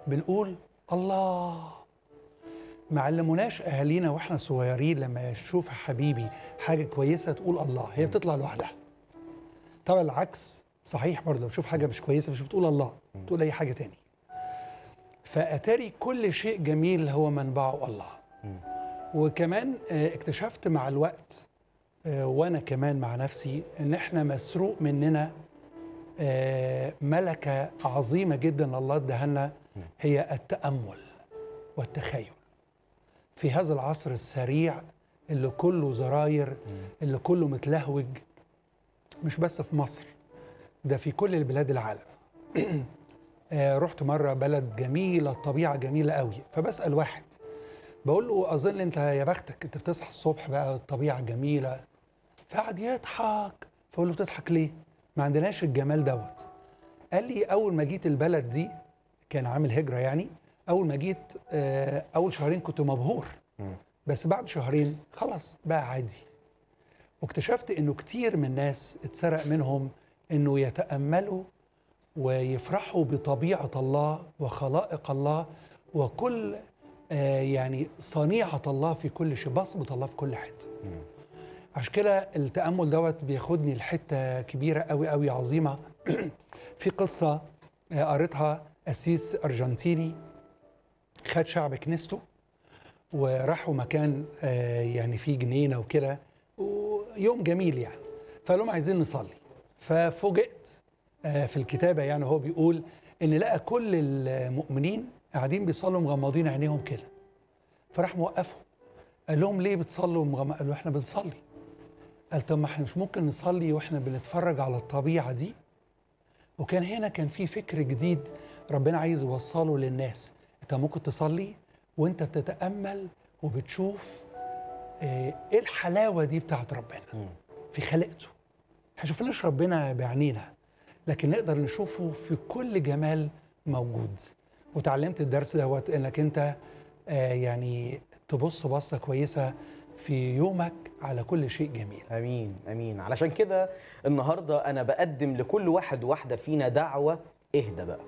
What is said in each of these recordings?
بنقول الله ما علموناش اهالينا واحنا صغيرين لما يشوف حبيبي حاجه كويسه تقول الله هي بتطلع لوحدها طبعا العكس صحيح برضه لو بتشوف حاجه مش كويسه مش بتقول الله بتقول اي حاجه تاني فاتاري كل شيء جميل هو منبعه الله وكمان آه، اكتشفت مع الوقت آه، وانا كمان مع نفسي ان احنا مسروق مننا آه، ملكه عظيمه جدا الله اداها لنا هي التامل والتخيل في هذا العصر السريع اللي كله زراير اللي كله متلهوج مش بس في مصر ده في كل البلاد العالم آه، رحت مرة بلد جميلة الطبيعة جميلة قوي فبسأل واحد بقول له أظن أنت يا بختك أنت بتصحى الصبح بقى الطبيعة جميلة فقعد يضحك فقول له بتضحك ليه؟ ما عندناش الجمال دوت قال لي أول ما جيت البلد دي كان عامل هجرة يعني أول ما جيت آه، أول شهرين كنت مبهور بس بعد شهرين خلاص بقى عادي واكتشفت انه كتير من الناس اتسرق منهم انه يتاملوا ويفرحوا بطبيعه الله وخلائق الله وكل آه يعني صنيعه الله في كل شيء بصمه الله في كل حته عشان كده التامل دوت بياخدني لحته كبيره قوي قوي عظيمه في قصه آه، قريتها قسيس ارجنتيني خد شعب كنيسته وراحوا مكان آه، يعني فيه جنينه وكده ويوم جميل يعني فقال لهم عايزين نصلي ففوجئت آه، في الكتابه يعني هو بيقول ان لقى كل المؤمنين قاعدين بيصلوا مغمضين عينيهم كده فراح موقفهم قال لهم ليه بتصلوا مغمض قالوا احنا بنصلي قال طب ما احنا مش ممكن نصلي واحنا بنتفرج على الطبيعه دي وكان هنا كان في فكر جديد ربنا عايز يوصله للناس انت ممكن تصلي وانت بتتامل وبتشوف آه، ايه الحلاوه دي بتاعت ربنا في خلقته احنا شفناش ربنا بعينينا لكن نقدر نشوفه في كل جمال موجود وتعلمت الدرس دوت انك انت آه، يعني تبص بصه كويسه في يومك على كل شيء جميل امين امين علشان كده النهارده انا بقدم لكل واحد واحده فينا دعوه اهدى بقى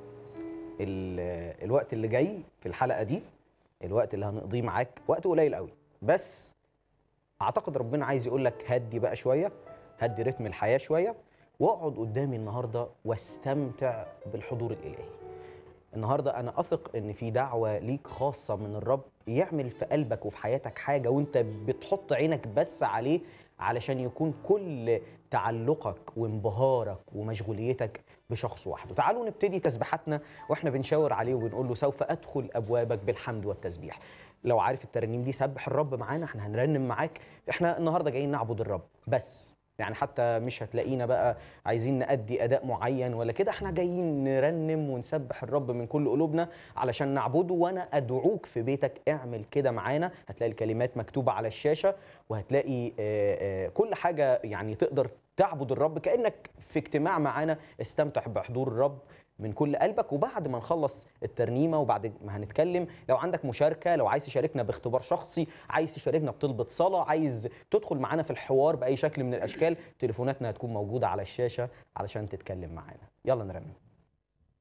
ال- الوقت اللي جاي في الحلقه دي الوقت اللي هنقضيه معاك وقت قليل قوي بس اعتقد ربنا عايز يقول لك هدي بقى شويه هدي رتم الحياه شويه واقعد قدامي النهارده واستمتع بالحضور الالهي النهارده انا اثق ان في دعوه ليك خاصه من الرب يعمل في قلبك وفي حياتك حاجه وانت بتحط عينك بس عليه علشان يكون كل تعلقك وانبهارك ومشغوليتك بشخص واحد وتعالوا نبتدي تسبيحاتنا واحنا بنشاور عليه وبنقول له سوف ادخل ابوابك بالحمد والتسبيح لو عارف الترانيم دي سبح الرب معانا احنا هنرنم معاك احنا النهارده جايين نعبد الرب بس يعني حتى مش هتلاقينا بقى عايزين نأدي أداء معين ولا كده احنا جايين نرنم ونسبح الرب من كل قلوبنا علشان نعبده وأنا أدعوك في بيتك اعمل كده معانا هتلاقي الكلمات مكتوبة على الشاشة وهتلاقي آه، آه، كل حاجة يعني تقدر تعبد الرب كأنك في اجتماع معانا استمتع بحضور الرب من كل قلبك وبعد ما نخلص الترنيمه وبعد ما هنتكلم لو عندك مشاركه لو عايز تشاركنا باختبار شخصي عايز تشاركنا بطلبه صلاه عايز تدخل معانا في الحوار باي شكل من الاشكال تليفوناتنا هتكون موجوده على الشاشه علشان تتكلم معانا يلا نرنم